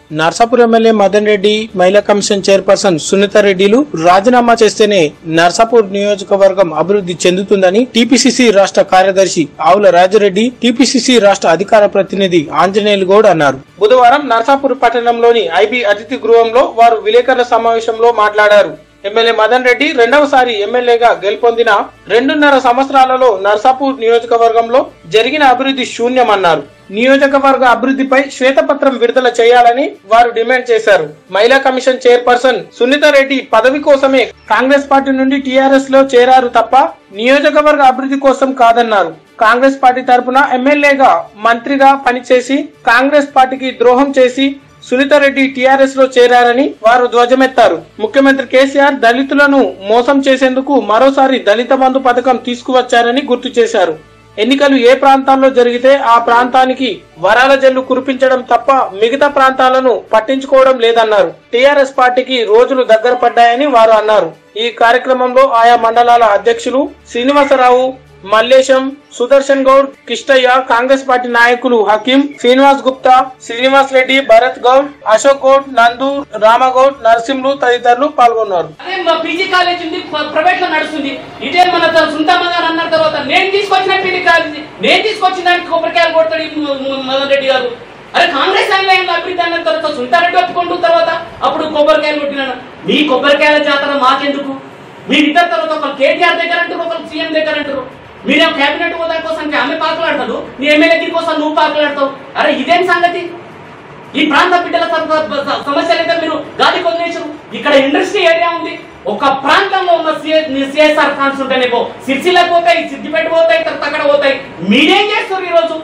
Narsapur MLA Madan Reddy మహిళా commission chairperson Sunitha రెడ్డిలు రాజీనామా చేస్తేనే నర్సాపూర్ నియోజకవర్గం అభివృద్ధి చెందుతుందని టీపీసీసీ రాష్ట్ర కార్యదర్శి ఆవుల రాజరెడ్డి టీపీసీసీ రాష్ట్ర అధికార ప్రతినిధి ఆంజనేయులు గౌడ్ అన్నారు బుధవారం నర్సాపూర్ పట్టణంలోని ఐబీ అతిథి గృహంలో వారు విలేకరుల సమావేశంలో మాట్లాడారు ఎమ్మెల్యే మదన్ రెడ్డి రెండవసారి ఎమ్మెల్యేగా గెలుపొందిన రెండున్నర సంవత్సరాలలో నర్సాపూర్ నియోజకవర్గంలో జరిగిన అభివృద్ధి శూన్యమన్నారు నియోజకవర్గ అభివృద్ధిపై శ్వేతపత్రం విడుదల చేయాలని వారు డిమాండ్ చేశారు మహిళా కమిషన్ చైర్పర్సన్ సునీత రెడ్డి పదవి కోసమే కాంగ్రెస్ పార్టీ నుండి టీఆర్ఎస్ లో చేరారు తప్ప నియోజకవర్గ అభివృద్ధి కోసం కాదన్నారు కాంగ్రెస్ పార్టీ తరపున ఎమ్మెల్యేగా మంత్రిగా పనిచేసి కాంగ్రెస్ పార్టీకి ద్రోహం చేసి సునీతారెడ్డి టీఆర్ఎస్ లో చేరారని వారు ధ్వజమెత్తారు ముఖ్యమంత్రి కేసీఆర్ దళితులను మోసం చేసేందుకు మరోసారి దళిత బంధు పథకం తీసుకువచ్చారని గుర్తు చేశారు ఎన్నికలు ఏ ప్రాంతాల్లో జరిగితే ఆ ప్రాంతానికి వరాల జల్లు కురిపించడం తప్ప మిగతా ప్రాంతాలను పట్టించుకోవడం లేదన్నారు టీఆర్ఎస్ పార్టీకి రోజులు దగ్గర పడ్డాయని వారు అన్నారు ఈ కార్యక్రమంలో ఆయా మండలాల అధ్యక్షులు శ్రీనివాసరావు మల్లేశం సుదర్శన్ గౌడ్ కిష్టయ్య కాంగ్రెస్ పార్టీ నాయకులు హకీం శ్రీనివాస్ గుప్తా శ్రీనివాస్ రెడ్డి భరత్ గౌడ్ అశోక్ గౌడ్ నందు రామగౌడ్ నరసింహులు తదితరులు పాల్గొన్నారు అదే మా పీజీ కాలేజ్ ఉంది ప్ర- ప్రైవేట్ లో నడుస్తుంది ఇదే మన త- సుందమ్మ గారు అన్న తర్వాత నేను తీసుకొచ్చిన పీజీ కాలేజ్ నేను తీసుకొచ్చిన దానికి కొబ్బరికాయలు కొడతాడు ఈ మ- మ- మదన్ రెడ్డి గారు అరే కాంగ్రెస్ ఆన్లైన్ అభివృద్ధి అన్న తర్వాత సుంతారెడ్డి ఒప్పుకుంటూ తర్వాత అప్పుడు కొబ్బరికాయలు కొట్టినాను మీ కొబ్బరికాయల జాతర మాకెందుకు మీరు ఇద్దరు తర్వాత ఒకరు కేటీఆర్ దగ్గర అంటారు ఒకరు సీఎం దగ్గర అంటారు మీరేం కేబినెట్ హోదా కోసం ఆమె పాకులాడతాడు నీ ఎమ్మెల్యే గిరి కోసం నువ్వు పాకులాడతావు అరే ఇదేం సంగతి ఈ ప్రాంత బిడ్డల సమ- స- సమస్యలు అయితే మీరు గాలి కొదిలేసారు ఇక్కడ ఇండస్ట్రీ ఏరియా ఉంది ఒక ప్రాంతంలో ఉన్న సిఎస్ఆర్ ఫండ్స్ ఉంటాయి నీకు సిరిసిల్ల పోతాయి సిద్దిపేట పోతాయి తర్వాత అక్కడ పోతాయి మీరేం చేస్తారు ఈరోజు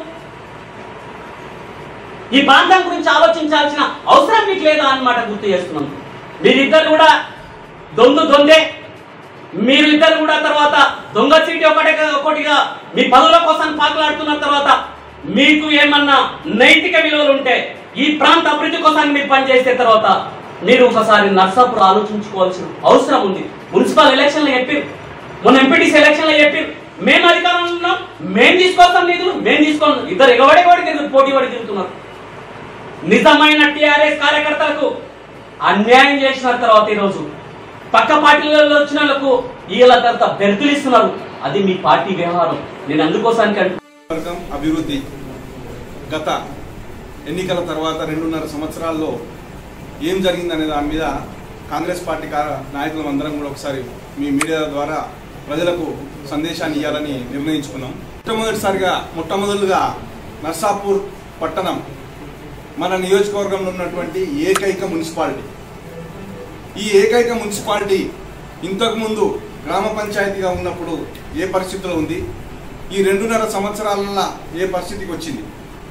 ఈ ప్రాంతం గురించి ఆలోచించాల్సిన అవసరం మీకు లేదా అన్నమాట గుర్తు చేస్తున్నాం మీరిద్దరు కూడా దొందు దొందే మీరిద్దరు కూడా తర్వాత దొంగ చీటి ఒకటే ఒకటిగా మీ పనుల కోసం పాకులాడుతున్న తర్వాత మీకు ఏమన్నా నైతిక విలువలు ఉంటే ఈ ప్రాంత అభివృద్ధి కోసం మీరు పనిచేసే తర్వాత మీరు ఒకసారి నర్సాపురం ఆలోచించుకోవాల్సిన అవసరం ఉంది మున్సిపల్ ఎలక్షన్లు చెప్పారు మొన్న ఎంపీటీసీ ఎలక్షన్లు చెప్పారు మేము అధికారంలో ఉన్నాం మేము తీసుకొస్తాం నిధులు మేము తీసుకోండి ఇద్దరు ఎగబడి కూడా తిరుగుతారు పోటీ పడి తిరుగుతున్నారు నిజమైన టిఆర్ఎస్ కార్యకర్తలకు అన్యాయం చేసిన తర్వాత ఈరోజు పక్క పార్టీలలో వచ్చిన వాళ్ళకు వీళ్ళ తర్వాత బెర్తులు ఇస్తున్నారు అది మీ పార్టీ వ్యవహారం నేను అందుకోసానికి అంటున్నాను. వర్గం అభివృద్ధి గత ఎన్నికల తర్వాత రెండున్నర సంవత్సరాల్లో ఏం జరిగిందనే దాని మీద కాంగ్రెస్ పార్టీ కా- నాయకులం అందరం కూడా ఒకసారి మీ మీడియా ద్వారా ప్రజలకు సందేశాన్ని ఇవ్వాలని నిర్ణయించుకున్నాం మొట్టమొదటిసారిగా మొట్టమొదలుగా నర్సాపూర్ పట్టణం మన నియోజకవర్గంలో ఉన్నటువంటి ఏకైక మున్సిపాలిటీ ఈ ఏకైక మున్సిపాలిటీ ఇంతకుముందు గ్రామ పంచాయతీగా ఉన్నప్పుడు ఏ పరిస్థితిలో ఉంది ఈ రెండున్నర సంవత్సరాల ఏ పరిస్థితికి వచ్చింది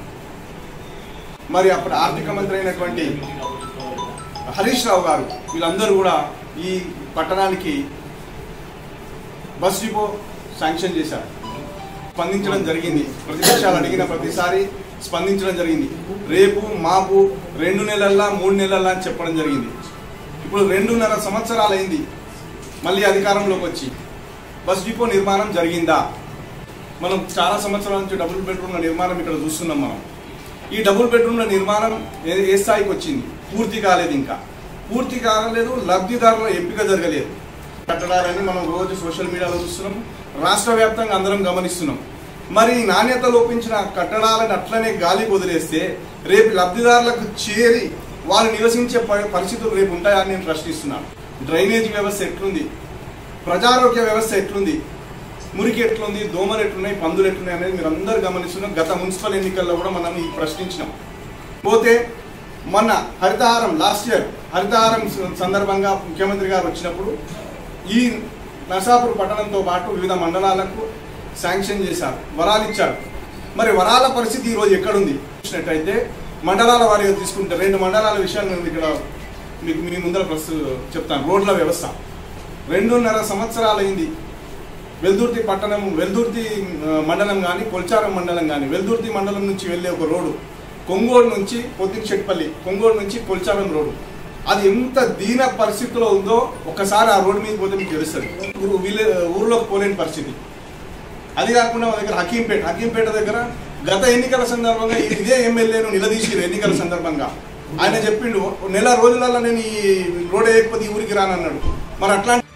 మరి అప్పుడు ఆర్థిక మంత్రి అయినటువంటి హరీష్ రావు గారు వీళ్ళందరూ కూడా ఈ పట్టణానికి బస్ డిపో శాంక్షన్ చేశారు స్పందించడం జరిగింది ప్రతిపక్షాలు అడిగిన ప్రతిసారి స్పందించడం జరిగింది రేపు మాపు రెండు నెలల్లా మూడు నెలల్లా అని చెప్పడం జరిగింది ఇప్పుడు రెండున్నర సంవత్సరాలైంది మళ్ళీ అధికారంలోకి వచ్చి బస్ డిపో నిర్మాణం జరిగిందా మనం చాలా సంవత్సరాల నుంచి డబుల్ బెడ్రూమ్ల నిర్మాణం ఇక్కడ చూస్తున్నాం మనం ఈ డబుల్ బెడ్రూమ్ల నిర్మాణం ఏ ఏ స్థాయికి వచ్చింది పూర్తి కాలేదు ఇంకా పూర్తి కాలేదు లబ్ధిదారుల ఎంపిక జరగలేదు కట్టడాలని మనం రోజు సోషల్ మీడియాలో చూస్తున్నాం రాష్ట్ర వ్యాప్తంగా అందరం గమనిస్తున్నాం మరి ఈ నాణ్యత లోపించిన కట్టడాలను అట్లనే గాలి వదిలేస్తే రేపు లబ్ధిదారులకు చేరి వారు నివసించే ప- పరిస్థితులు రేపు ఉంటాయని నేను ప్రశ్నిస్తున్నాను డ్రైనేజ్ వ్యవస్థ ఎట్లుంది ప్రజారోగ్య వ్యవస్థ ఎట్లుంది మురికి ఎట్లుంది దోమలు ఎట్లున్నాయి పందులు ఎట్లున్నాయి అనేది మీరు అందరూ గమనిస్తున్నాం గత మున్సిపల్ ఎన్నికల్లో కూడా మనం ఈ ప్రశ్నించినాం పోతే మొన్న హరితహారం లాస్ట్ ఇయర్ హరితహారం స- సందర్భంగా ముఖ్యమంత్రి గారు వచ్చినప్పుడు ఈ నర్సాపూర్ పట్టణంతో పాటు వివిధ మండలాలకు శాంక్షన్ చేశారు వరాలు ఇచ్చారు మరి వరాల పరిస్థితి ఈరోజు ఎక్కడుంది చూసినట్టయితే మండలాల వారీగా తీసుకుంటే రెండు మండలాల విషయాలు నేను ఇక్కడ మీకు మీ ముందర ప్రస్తు చెప్తాను రోడ్ల వ్యవస్థ రెండున్నర సంవత్సరాలైంది వెల్దుర్తి పట్టణం వెల్దుర్తి ఆ, మండలం కానీ కొల్చారం మండలం కానీ వెల్దుర్తి మండలం నుంచి వెళ్ళే ఒక రోడ్డు కొంగోడు నుంచి పొద్దుచెట్పల్లి కొంగోడు నుంచి కొల్చారం రోడ్డు అది ఎంత దీన పరిస్థితిలో ఉందో ఒకసారి ఆ రోడ్డు మీద పోతే మీకు తెలుస్తుంది ఊరు విలే ఊర్లోకి పోలేని పరిస్థితి అది కాకుండా మా దగ్గర హకీంపేట హకీంపేట దగ్గర గత ఎన్నికల సందర్భంగా ఇదే ఎమ్మెల్యేను నిలదీసిరు ఎన్నికల సందర్భంగా ఆయన చెప్పిండు నెల రోజులలో నేను ఈ రోడ్ వేయకపోతే ఈ ఊరికి రానన్నాడు మరి అట్లాంటి